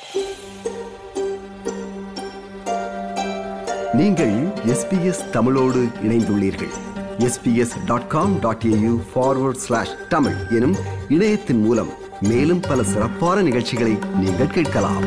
நீங்கள் எஸ்பிஎஸ் தமிழோடு இணைந்துள்ளீர்கள் SBS dot com dot AU forward slash Tamil எனும் இணையத்தின் மூலம் மேலும் பல சிறப்பான நிகழ்ச்சிகளை நீங்கள் கேட்கலாம்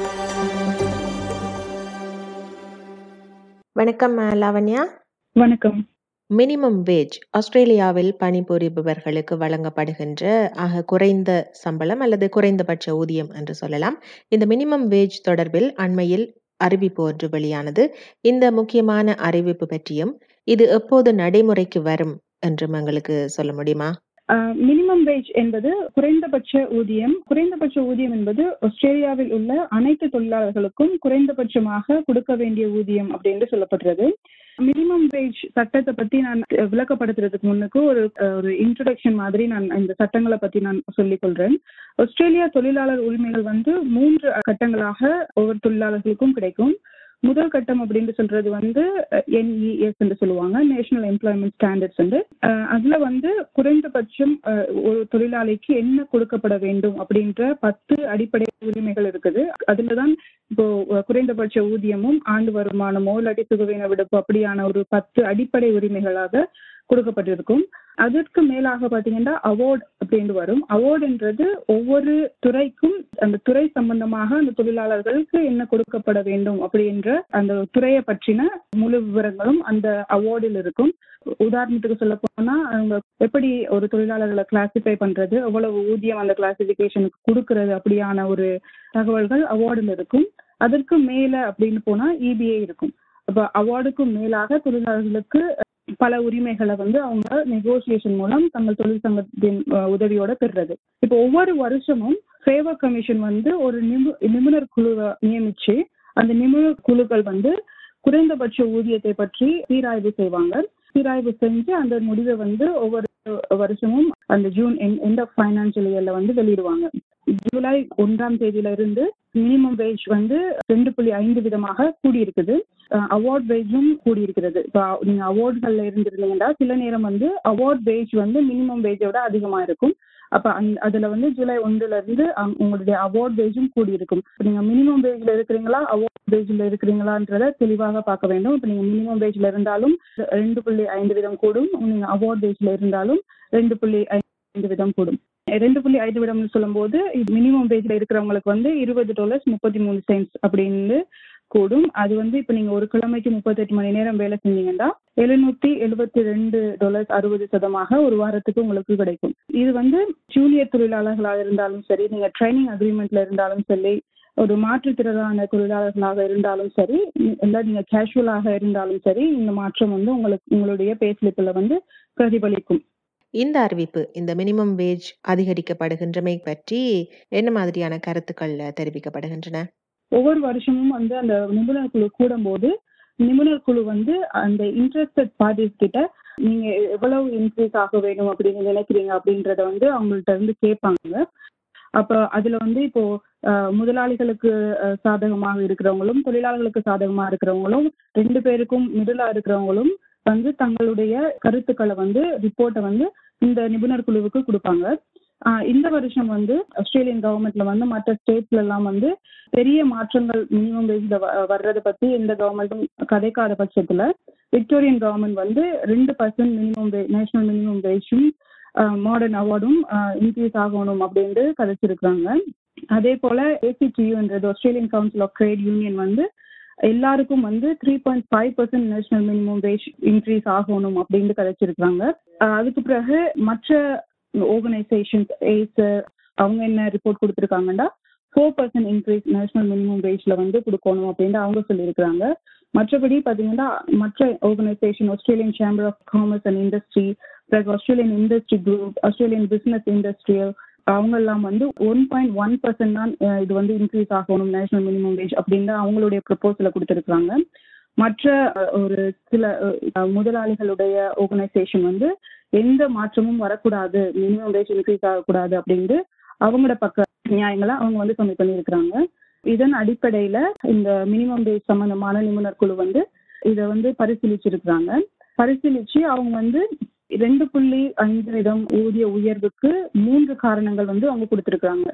வணக்கம் அஹ், லாவண்யா வணக்கம் மினிமம் வேஜ் ஆஸ்திரேலியாவில் பணிபுரிபவர்களுக்கு வழங்கப்படுகின்ற ஆக குறைந்த சம்பளம் அல்லது குறைந்தபட்ச ஊதியம் என்று சொல்லலாம் இந்த மினிமம் வேஜ் தொடர்பில் அண்மையில் அறிவிப்பு ஒன்று வெளியானது இந்த முக்கியமான அறிவிப்பு பற்றியும் இது எப்போது நடைமுறைக்கு வரும் என்றும் எங்களுக்கு சொல்ல முடியுமா மினிமம் வேஜ் என்பது குறைந்தபட்ச ஊதியம் குறைந்தபட்ச ஊதியம் என்பது ஆஸ்திரேலியாவில் உள்ள அனைத்து தொழிலாளர்களுக்கும் குறைந்தபட்சமாக கொடுக்க வேண்டிய ஊதியம் அப்படின்னு சொல்லப்படுறது மினிமம் வேஜ் சட்டத்தை பத்தி நான் விளக்கப்படுத்துறதுக்கு முன்னுக்கு ஒரு அஹ், ஒரு இன்ட்ரடக்ஷன் மாதிரி நான் இந்த சட்டங்களை பத்தி நான் சொல்லிக் கொள்றேன் ஆஸ்திரேலியா தொழிலாளர் உரிமைகள் வந்து மூன்று கட்டங்களாக ஒவ்வொரு தொழிலாளர்களுக்கும் கிடைக்கும் முதல் கட்டம் அப்படின்னு சொல்றது வந்து என்இஎஸ் என்று சொல்லுவாங்க நேஷனல் எம்ப்ளாய்மெண்ட் ஸ்டாண்டர்ட்ஸ் வந்து அஹ், அதுல வந்து குறைந்தபட்சம் அஹ், ஒரு தொழிலாளிக்கு என்ன கொடுக்கப்பட வேண்டும் அப்படின்ற பத்து அடிப்படை உரிமைகள் இருக்குது அதுலதான் இப்போ அஹ், குறைந்தபட்ச ஊதியமும் ஆண்டு வருமானமோ இல்லாட்டி சுகவீன விடுப்பு அப்படியான ஒரு பத்து அடிப்படை உரிமைகளாக கொடுக்கப்பட்டிருக்கும் அதற்கு மேலாக பாத்தீங்கன்னா அவார்ட் அப்படின்னு வரும் அவார்டுன்றது ஒவ்வொரு துறைக்கும் அந்த துறை சம்பந்தமாக அந்த தொழிலாளர்களுக்கு என்ன கொடுக்கப்பட வேண்டும் அப்படின்ற அந்த துறையை பற்றின முழு விவரங்களும் அந்த அவார்டில் இருக்கும் உதாரணத்துக்கு சொல்ல போனா அவங்க எப்படி ஒரு தொழிலாளர்களை கிளாசிஃபை பண்றது எவ்வளவு ஊதியம் அந்த கிளாசிபிகேஷனுக்கு கொடுக்கறது அப்படியான ஒரு தகவல்கள் அவார்டில் இருக்கும் அதற்கு மேல அப்படின்னு போனா இபிஏ இருக்கும் அப்ப அவார்டுக்கும் மேலாக தொழிலாளர்களுக்கு பல உரிமைகளை வந்து அவங்க நெகோசியேஷன் மூலம் தங்கள் தொழிற்சங்கத்தின் அஹ், உதவியோட பெறுறது இப்போ ஒவ்வொரு வருஷமும் ஃபேவர் கமிஷன் வந்து ஒரு நிபு நிபுணர் குழுவை நியமிச்சு அந்த நிபுணர் குழுக்கள் வந்து குறைந்தபட்ச ஊதியத்தை பற்றி சீராய்வு செய்வாங்க சீராய்வு செஞ்சு அந்த முடிவை வந்து ஒவ்வொரு வருஷமும் அந்த ஜூன் எண்ட் ஆஃப் ஃபைனான்சியல் இயர்ல வந்து வெளியிடுவாங்க ஜூலை ஒன்றாம் தேதியில இருந்து மினிமம் வேஜ் வந்து ரெண்டு புள்ளி ஐந்து விதமாக கூடியிருக்குது அவார்ட் வேஜும் கூடியிருக்கிறது இப்போ நீங்க அவார்டுகள்ல இருந்திருந்தீங்கன்னா சில நேரம் வந்து அவார்ட் வேஜ் வந்து மினிமம் வேஜோட அதிகமா இருக்கும் அப்ப அந்த அதுல வந்து ஜூலை ஒன்றுல இருந்து அம், உங்களுடைய அவார்ட் வேஜும் கூடி இருக்கும் இப்ப நீங்க மினிமம் வேஜ்ல இருக்கிறீங்களா அவார்ட் வேஜ்ல இருக்கிறீங்களான்றத தெளிவாக பார்க்க வேண்டும் இப்ப நீங்க மினிமம் வேஜ்ல இருந்தாலும் ரெண்டு புள்ளி ஐந்து வீதம் கூடும் நீங்க அவார்ட் வேஜ்ல இருந்தாலும் ரெண்டு புள்ளி ஐந்து வீதம் கூடும் ரெண்டு புள்ளி ஐந்து வீதம்னு சொல்லும்போது மினிமம் வேஜ்ல இருக்கிறவங்களுக்கு வந்து இருபது டாலர்ஸ் முப்பத்தி மூணு சென்ட்ஸ் அப்படின்னு கூடும் அது வந்து இப்ப நீங்க ஒரு கிழமைக்கு முப்பத்தெட்டு மணி நேரம் வேலை செஞ்சீங்கன்னா எழுநூத்தி எழுபத்தி ரெண்டு டாலர்ஸ் அறுபது சதமாக ஒரு வாரத்துக்கு உங்களுக்கு கிடைக்கும் இது வந்து ஜூனியர் தொழிலாளர்களாக இருந்தாலும் சரி நீங்க ட்ரைனிங் அக்ரிமெண்ட்ல இருந்தாலும் சரி ஒரு மாற்றுத்திறனான தொழிலாளர்களாக இருந்தாலும் சரி இல்ல நீங்க கேஷுவலாக இருந்தாலும் சரி இந்த மாற்றம் வந்து உங்களுக்கு உங்களுடைய பே ஸ்லிப்ல வந்து பிரதிபலிக்கும் இந்த அறிவிப்பு இந்த மினிமம் வேஜ் அதிகரிக்கப்படுகின்றமை பற்றி என்ன மாதிரியான கருத்துக்கள் தெரிவிக்கப்படுகின்றன ஒவ்வொரு வருஷமும் வந்து அந்த நிபுணர் குழு கூடும்போது நிபுணர் குழு வந்து அந்த இன்ட்ரெஸ்டட் பார்ட்டிஸ் கிட்ட நீங்க எவ்வளவு இன்க்ரீஸ் ஆக வேணும் அப்படின்னு நினைக்கிறீங்க அப்படின்றத வந்து அவங்கள்ட்ட இருந்து கேட்பாங்க அப்ப அதுல வந்து இப்போ அஹ், முதலாளிகளுக்கு அஹ், சாதகமாக இருக்கிறவங்களும் தொழிலாளர்களுக்கு சாதகமா இருக்கிறவங்களும் ரெண்டு பேருக்கும் மிடிலா இருக்கிறவங்களும் வந்து தங்களுடைய கருத்துக்களை வந்து ரிப்போர்ட்டை வந்து இந்த நிபுணர் குழுவுக்கு கொடுப்பாங்க ஆஹ் இந்த வருஷம் வந்து ஆஸ்திரேலியன் கவர்மெண்ட்ல வந்து மற்ற ஸ்டேட்ஸ்ல எல்லாம் வந்து பெரிய மாற்றங்கள் மினிமம் வேஜ்ல வர்றதை பத்தி எந்த கவர்மெண்ட்டும் கதைக்காத பட்சத்துல விக்டோரியன் கவர்மெண்ட் வந்து ரெண்டு பர்சன்ட் மினிமம் நேஷனல் மினிமம் வேஜும் மாடர்ன் அவார்டும் இன்க்ரீஸ் ஆகணும் அப்படின்னு கதைச்சிருக்கிறாங்க அதே போல ஏசிடியூன்றது Australian council of trade union வந்து எல்லாருக்கும் வந்து three point five percent national minimum wage increase ஆகணும் அப்படின்னு கதைச்சிருக்காங்க ஆஹ் அதுக்கு பிறகு மற்ற ஆர்கனைசேஷன்ஸ் எய்ஸ் அவங்க என்ன ரிப்போர்ட் கொடுத்துருக்காங்கன்னா four percent increase national minimum வேஜ்ல வந்து கொடுக்கணும் அப்படின்னு அவங்க சொல்லியிருக்கிறாங்க மற்றபடி பார்த்தீங்கன்னா மற்ற organisation Australian chamber of commerce and industry பிறகு Australian industry group Australian business industrial அவங்க எல்லாம் வந்து ஒன் பாயிண்ட் ஒன் பர்சன்ட் தான் அஹ், இது வந்து இன்க்ரீஸ் ஆகணும் நேஷனல் மினிமம் வேஜ் அப்படின்னு அவங்களுடைய ப்ரப்போசலை கொடுத்துருக்காங்க மற்ற அஹ், ஒரு சில அஹ், முதலாளிகளுடைய ஆர்கனைசேஷன் வந்து எந்த மாற்றமும் வரக்கூடாது மினிமம் வேஜ் இன்க்ரீஸ் ஆகக்கூடாது அப்படின்ட்டு அவங்களோட பக்க நியாயங்களை அவங்க வந்து சப்மிட் பண்ணியிருக்கிறாங்க இதன் அடிப்படையில இந்த மினிமம் வேஜ் சம்பந்தமான நிபுணர் குழு வந்து இதை வந்து பரிசீலிச்சிருக்கிறாங்க பரிசீலிச்சு அவங்க வந்து ரெண்டு புள்ளி ஐந்து வீதம் ஊதிய உயர்வுக்கு மூன்று காரணங்கள் வந்து அவங்க கொடுத்திருக்காங்க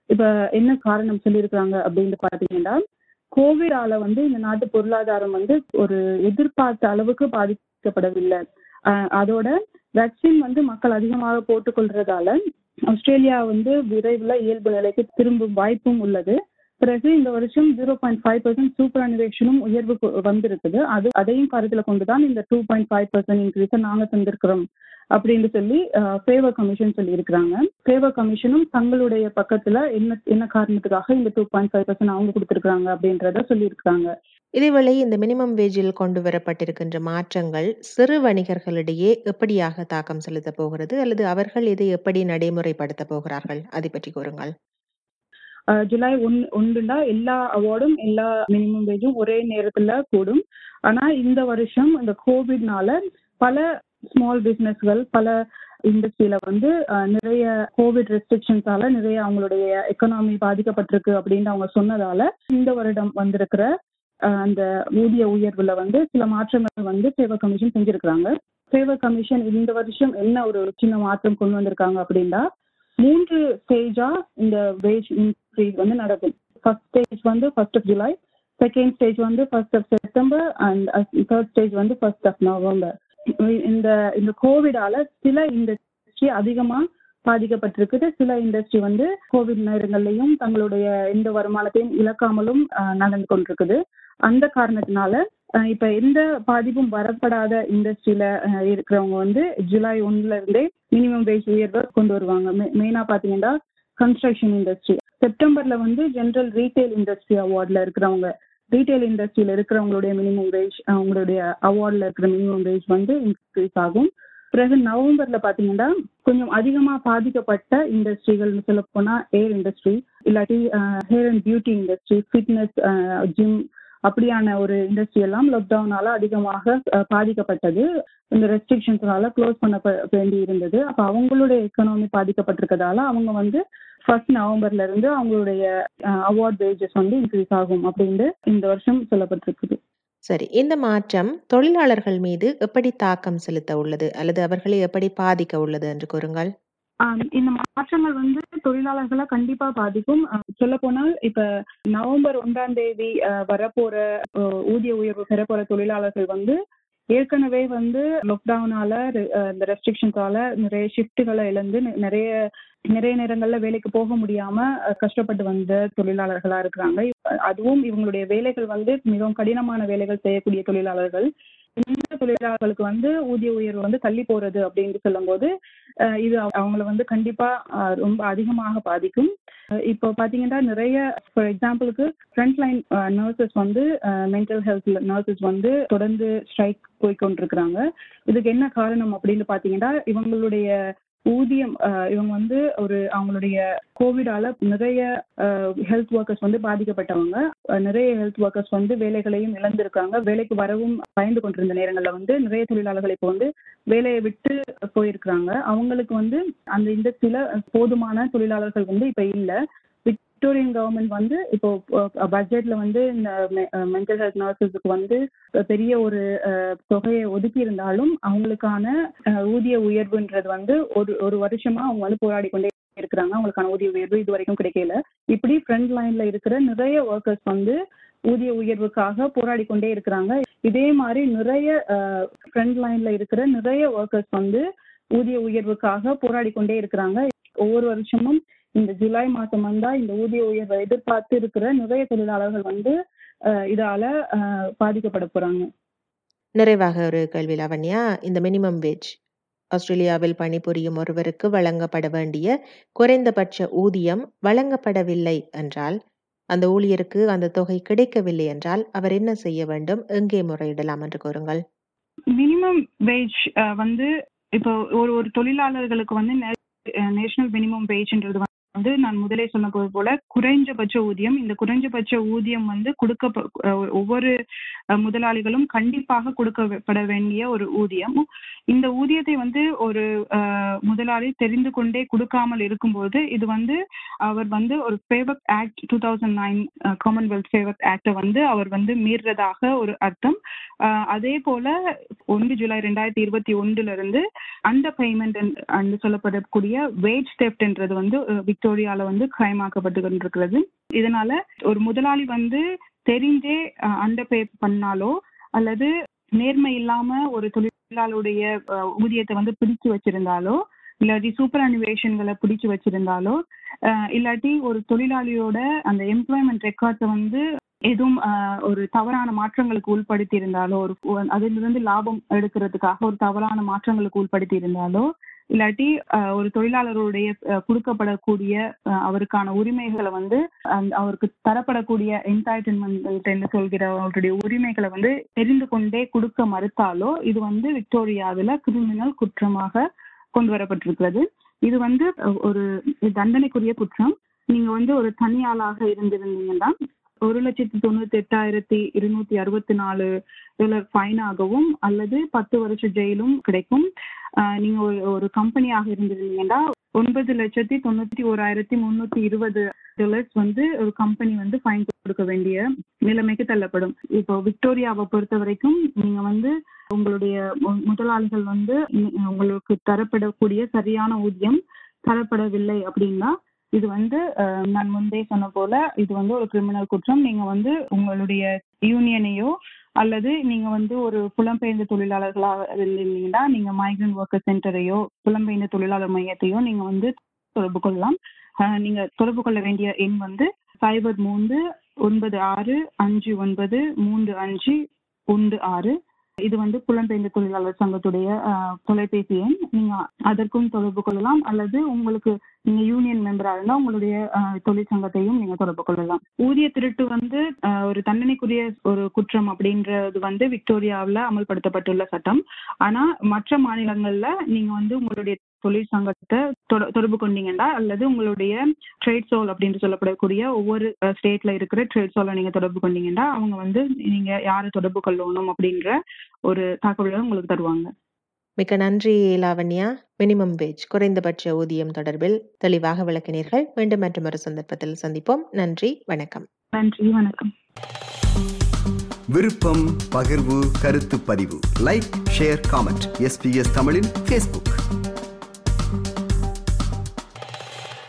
இப்ப என்ன காரணம் சொல்லியிருக்காங்க அப்படின்னு பாத்தீங்கன்னா கோவிடால வந்து இந்த நாட்டு பொருளாதாரம் வந்து ஒரு எதிர்பார்த்த அளவுக்கு பாதிக்கப்படவில்லை அஹ் அதோட வேக்சின் வந்து மக்கள் அதிகமாக போட்டுக்கொள்றதால ஆஸ்திரேலியா வந்து விரைவில் இயல்பு நிலைக்கு திரும்பும் வாய்ப்பும் உள்ளது பிறகு இந்த வருஷம் zero point five percent super அனிவேஷனும் உயர்வு கொ- வந்திருக்குது அது அதையும் கருத்துல கொண்டுதான் இந்த டூ பாயிண்ட் ஃபைவ் பர்சன்ட் இன்க்ரீஸை நாங்க தந்திருக்கிறோம் அப்படின்னு சொல்லி ஃபேவர் கமிஷன் சொல்லி இருக்கிறாங்க ஃபேவர் கமிஷனும் தங்களுடைய பக்கத்துல என்ன என்ன காரணத்துக்காக இந்த டூ பாயிண்ட் ஃபைவ் பர்சன்ட் அவங்க கொடுத்துருக்காங்க அப்படின்றத சொல்லியிருக்காங்க இதேவேளை இந்த மினிமம் வேஜில் கொண்டு வரப்பட்டிருக்கின்ற மாற்றங்கள் சிறு வணிகர்களிடையே எப்படியாக தாக்கம் செலுத்தப் போகிறது அல்லது அவர்கள் இதை எப்படி நடைமுறைப்படுத்த போகிறார்கள் அதை பற்றி கூறுங்கள் அஹ் ஜூலை ஒன் ஒன்றுண்டா எல்லா அவார்டும் எல்லா மினிமம் வேஜும் ஒரே நேரத்துல கூடும் ஆனா இந்த வருஷம் இந்த கோவிட்னால பல ஸ்மால் பிசினஸ்கள் பல இண்டஸ்ட்ரியில வந்து அஹ், நிறைய கோவிட் ரெஸ்ட்ரிக்ஷன்ஸால நிறைய அவங்களுடைய எக்கனாமி பாதிக்கப்பட்டிருக்கு அப்படின்னு அவங்க சொன்னதால இந்த வருடம் வந்திருக்கிற அஹ், அந்த ஊதிய உயர்வுல வந்து சில மாற்றங்கள் வந்து சேவை கமிஷன் செஞ்சிருக்கிறாங்க சேவை கமிஷன் இந்த வருஷம் என்ன ஒரு சின்ன மாற்றம் கொண்டு வந்திருக்காங்க அப்படின்னா மூன்று ஸ்டேஜா இந்த வேஜ் இன்க்ரீஸ் வந்து நடக்கும் ஃபர்ஸ்ட் ஸ்டேஜ் வந்து first of July second stage வந்து first of September and third stage வந்து ஃபர்ஸ்ட் ஆஃப் நவம்பர் இந்த இந்த கோவிடால சில இண்டஸ்ட்ரி அதிகமா பாதிக்கப்பட்டிருக்குது சில இண்டஸ்ட்ரி வந்து கோவிட் நேரங்கள்லயும் தங்களுடைய எந்த வருமானத்தையும் இழக்காமலும் அஹ், நடந்து கொண்டிருக்குது அந்த காரணத்தினால அஹ், இப்ப எந்த பாதிப்பும் வரப்படாத இண்டஸ்ட்ரியில இருக்கிறவங்க வந்து ஜூலை ஒன்னுல இருந்தே மினிமம் வேஜ் உயர்வை கொண்டு வருவாங்க மெயினா பாத்தீங்கன்னா கன்ஸ்ட்ரக்ஷன் இண்டஸ்ட்ரி செப்டம்பர்ல வந்து ஜெனரல் ரீட்டைல் இண்டஸ்ட்ரி அவார்ட்ல இருக்கிறவங்க ரீட்டைல் இண்டஸ்ட்ரியில இருக்கிறவங்களுடைய மினிமம் வேஜ் அவங்களுடைய அவார்ட்ல இருக்கிற மினிமம் வேஜ் வந்து இன்க்ரீஸ் ஆகும் பிறகு நவம்பர்ல பாத்தீங்கன்னா கொஞ்சம் அதிகமா பாதிக்கப்பட்ட இண்டஸ்ட்ரிகள்னு சொல்ல போனா ஏர் இண்டஸ்ட்ரி இல்லாட்டி hair and beauty industry fitness gym அப்படியான ஒரு இண்டஸ்ட்ரி எல்லாம் லாக்டவுனால அதிகமாக அஹ், பாதிக்கப்பட்டது இந்த ரெஸ்ட்ரிக்ஷன்ஸ்னால க்ளோஸ் பண்ண ப- வேண்டி இருந்தது அப்ப அவங்களுடைய எக்கனாமி பாதிக்கப்பட்டிருக்கதால அவங்க வந்து ஃபர்ஸ்ட் நவம்பர்ல இருந்து அவங்களுடைய அவார்ட் வேஜஸ் வந்து இன்க்ரீஸ் ஆகும் அப்படின்னு இந்த வருஷம் சொல்லப்பட்டிருக்குது சரி இந்த மாற்றம் தொழிலாளர்கள் மீது எப்படி தாக்கம் செலுத்த உள்ளது அல்லது அவர்களை எப்படி பாதிக்க உள்ளது என்று கூறுங்கள் ஆம், இந்த மாற்றங்கள் வந்து தொழிலாளர்களை கண்டிப்பா பாதிக்கும் சொல்ல போனால் இப்ப நவம்பர் ஒன்றாம் தேதி அஹ், வரப்போற அஹ், ஊதிய உயர்வு பெறப்போற தொழிலாளர்கள் வந்து ஏற்கனவே வந்து லாக்டவுனால இந்த ரெஸ்ட்ரிக்ஷன்ஸால நிறைய ஷிஃப்ட்டுகளை இழந்து நி- நிறைய நிறைய நேரங்கள்ல வேலைக்கு போக முடியாம அஹ், கஷ்டப்பட்டு வந்த தொழிலாளர்களா இருக்கிறாங்க இப்ப அதுவும் இவங்களுடைய வேலைகள் வந்து மிகவும் கடினமான வேலைகள் செய்யக்கூடிய தொழிலாளர்கள் இந்த தொழிலாளர்களுக்கு வந்து ஊதிய உயர்வு வந்து தள்ளி போறது அப்படின்னு சொல்லும்போது அஹ் இது அவ- அவங்கள வந்து கண்டிப்பா அஹ், ரொம்ப அதிகமாக பாதிக்கும் அஹ் இப்போ பாத்தீங்கன்னா நிறைய ஃபார் எக்ஸாம்பிளுக்கு ஃப்ரண்ட் லைன் நர்சஸ் வந்து மென்டல் ஹெல்த் நர்சஸ் வந்து தொடர்ந்து ஸ்ட்ரைக் போய் கொண்டிருக்கிறாங்க இதுக்கு என்ன காரணம் அப்படின்னு பாத்தீங்கன்னா இவங்களுடைய ஊதியம் அஹ், இவங்க வந்து ஒரு அவங்களுடைய கோவிடால நிறைய ஹெல்த் ஒர்க்கர்ஸ் வந்து பாதிக்கப்பட்டவங்க அஹ், நிறைய ஹெல்த் ஒர்க்கர்ஸ் வந்து வேலைகளையும் இழந்திருக்காங்க வேலைக்கு வரவும் பயந்து கொண்டிருந்த நேரங்கள்ல வந்து நிறைய தொழிலாளர்கள் இப்போ வந்து வேலையை விட்டு போயிருக்கிறாங்க அவங்களுக்கு வந்து அந்த இண்டஸ்ட்ரியில போதுமான தொழிலாளர்கள் வந்து இப்ப இல்ல விக்டோரியன் கவர்மெண்ட் வந்து இப்போ பட்ஜெட்ல வந்து இந்த மென்டல் ஹெல்த் நர்சஸுக்கு வந்து பெரிய ஒரு அஹ், தொகையை ஒதுக்கி இருந்தாலும் அவங்களுக்கான அஹ், ஊதிய உயர்வுன்றது வந்து ஒரு ஒரு வருஷமா அவங்க வந்து போராடி கொண்டே இருக்கிறாங்க அவங்களுக்கான ஊதிய உயர்வு இது வரைக்கும் கிடைக்கல இப்படி ஃப்ரண்ட் லைன்ல இருக்கிற நிறைய ஒர்க்கர்ஸ் வந்து ஊதிய உயர்வுக்காக போராடி கொண்டே இருக்கிறாங்க இதே மாதிரி நிறைய ஃப்ரண்ட் லைன்ல இருக்கிற நிறைய ஒர்க்கர்ஸ் வந்து ஊதிய உயர்வுக்காக போராடி கொண்டே இருக்கிறாங்க ஒவ்வொரு வருஷமும் இந்த ஜூலை மாசம் வந்தா இந்த ஊதிய உயர்வை எதிர்பார்த்து இருக்கிற நிறைய தொழிலாளர்கள் வந்து அஹ், இதால அஹ், பாதிக்கப்பட போறாங்க நிறைவாக ஒரு கேள்வி லாவண்யா இந்த மினிமம் வேஜ் ஆஸ்திரேலியாவில் பணிபுரியும் ஒருவருக்கு வழங்கப்பட வேண்டிய குறைந்தபட்ச ஊதியம் வழங்கப்படவில்லை என்றால் அந்த ஊழியருக்கு அந்த தொகை கிடைக்கவில்லை என்றால் அவர் என்ன செய்ய வேண்டும் எங்கே முறையிடலாம் என்று கூறுங்கள் மினிமம் வேஜ் வந்து இப்போ ஒரு ஒரு தொழிலாளர்களுக்கு வந்து நேஷனல் மினிமம் வேஜ்ன்றது வந்து நான் முதலே சொன்னது போல குறைஞ்சபட்ச ஊதியம் இந்த குறைஞ்சபட்ச ஊதியம் வந்து கொடுக்க ஒவ்வொரு அஹ், முதலாளிகளும் கண்டிப்பாக கொடுக்கப்பட வேண்டிய ஒரு ஊதியம் இந்த ஊதியத்தை வந்து ஒரு அஹ், முதலாளி தெரிந்து கொண்டே கொடுக்காமல் இருக்கும்போது இது வந்து அவர் வந்து ஒரு favour act two thousand nine commonwealth favour ஆக்டை வந்து அவர் வந்து மீறுறதாக ஒரு அர்த்தம் அஹ், அதே போல ஒன்று ஜூலை ரெண்டாயிரத்தி இருபத்தி ஒன்றுல இருந்து அண்டர் பேமெண்ட் என்று சொல்லப்படக்கூடிய வேஜ் தெஃப்ட்ன்றது வந்து அஹ், விக்டோரியா விக்டோரியால வந்து கிரைம் ஆக்கப்பட்டு கொண்டிருக்கிறது இதனால ஒரு முதலாளி வந்து தெரிஞ்சே அண்டர் பே பண்ணாலோ அல்லது நேர்மை இல்லாம ஒரு தொழிலாளருடைய அஹ், ஊதியத்தை வந்து பிடிச்சு வச்சிருந்தாலோ இல்லாட்டி சூப்பர் அனிவேஷன்களை பிடிச்சு வச்சிருந்தாலோ அஹ், இல்லாட்டி ஒரு தொழிலாளியோட அந்த எம்ப்ளாய்மெண்ட் ரெக்கார்ட்ஸை வந்து எதுவும் அஹ், ஒரு தவறான மாற்றங்களுக்கு உட்படுத்தி இருந்தாலோ ஒரு அதிலிருந்து லாபம் எடுக்கிறதுக்காக ஒரு தவறான மாற்றங்களுக்கு உட்படுத்தி இருந்தாலோ இல்லாட்டி அஹ், ஒரு தொழிலாளருடைய அஹ், கொடுக்கப்படக்கூடிய அஹ், அவருக்கான உரிமைகளை வந்து அந்த அவருக்கு தரப்படக்கூடிய என்டைட்டில்மெண்ட் என்று சொல்கிற அவருடைய உரிமைகளை வந்து தெரிந்து கொண்டே கொடுக்க மறுத்தாலோ இது வந்து விக்டோரியாவில் கிரிமினல் குற்றமாக கொண்டு வரப்பட்டிருக்கிறது இது வந்து அஹ், ஒரு தண்டனைக்குரிய குற்றம் நீங்க வந்து ஒரு தனியாளாக இருந்திருந்தீங்கன்னா ஒரு லட்சத்தி தொண்ணூத்தி எட்டாயிரத்தி இருநூத்தி அறுபத்தி நாலு டாலர் ஃபைனாகவும் அல்லது பத்து வருஷ ஜெயிலும் கிடைக்கும் ஆஹ் நீங்க ஒரு ஒரு கம்பெனியாக இருந்திருந்தீங்கன்னா ஒன்பது லட்சத்தி தொண்ணூத்தி ஓராயிரத்தி முன்னூத்தி இருபது டாலர்ஸ் வந்து ஒரு கம்பெனி வந்து ஃபைன் கொடுக்க வேண்டிய நிலைமைக்கு தள்ளப்படும் இப்போ விக்டோரியாவை பொறுத்த வரைக்கும் நீங்க வந்து உங்களுடைய மு- முதலாளிகள் வந்து நீ- உங்களுக்கு தரப்படக்கூடிய சரியான ஊதியம் தரப்படவில்லை அப்படின்னா இது வந்து அஹ், நான் முன்பே சொன்ன போல இது வந்து ஒரு கிரிமினல் குற்றம் நீங்க வந்து உங்களுடைய யூனியனையோ அல்லது நீங்க வந்து ஒரு புலம்பெயர்ந்த தொழிலாளர்களாக இருந்தீங்கன்னா நீங்க மைக்ரண்ட் ஒர்க்கர் சென்டரையோ புலம்பெயர்ந்த தொழிலாளர் மையத்தையோ நீங்க வந்து தொடர்பு கொள்ளலாம் அஹ், நீங்க தொடர்பு கொள்ள வேண்டிய எண் வந்து சைபர் மூன்று ஒன்பது ஆறு அஞ்சு ஒன்பது மூன்று அஞ்சு ஒன்று ஆறு இது வந்து புலம்பெயர்ந்த தொழிலாளர் சங்கத்துடைய அஹ், தொலைபேசி எண் நீங்க அதற்கும் தொடர்பு கொள்ளலாம் அல்லது உங்களுக்கு நீங்க யூனியன் மெம்பரா இருந்தா உங்களுடைய அஹ், தொழிற்சங்கத்தையும் நீங்க தொடர்பு கொள்ளலாம் ஊதிய திருட்டு வந்து அஹ், ஒரு தண்டனைக்குரிய ஒரு குற்றம் அப்படின்றது வந்து விக்டோரியாவில் அமல்படுத்தப்பட்டுள்ள சட்டம் ஆனா மற்ற மாநிலங்கள்ல நீங்க வந்து உங்களுடைய தொழிற்சங்கத்தை தொட- தொடர்பு கொண்டீங்கன்னா அல்லது உங்களுடைய ட்ரேட் சோல் அப்படின்னு சொல்லப்படக்கூடிய ஒவ்வொரு ஸ்டேட்ல இருக்கிற ட்ரேட் சோலை நீங்க தொடர்பு கொண்டீங்கன்னா அவங்க வந்து நீங்க யாரை தொடர்பு கொள்ளணும் அப்படின்ற ஒரு தகவலை உங்களுக்கு தருவாங்க மிக்க நன்றி லாவண்யா மினிமம் வேஜ் குறைந்தபட்ச ஊதியம் தொடர்பில் தெளிவாக விளக்கினீர்கள் மீண்டும் மற்றொரு சந்தர்ப்பத்தில் சந்திப்போம் நன்றி வணக்கம் நன்றி வணக்கம் விருப்பம் பகிர்வு கருத்து பதிவு லைக் ஷேர் காமெண்ட் எஸ்பிஎஸ் தமிழின் ஃபேஸ்புக்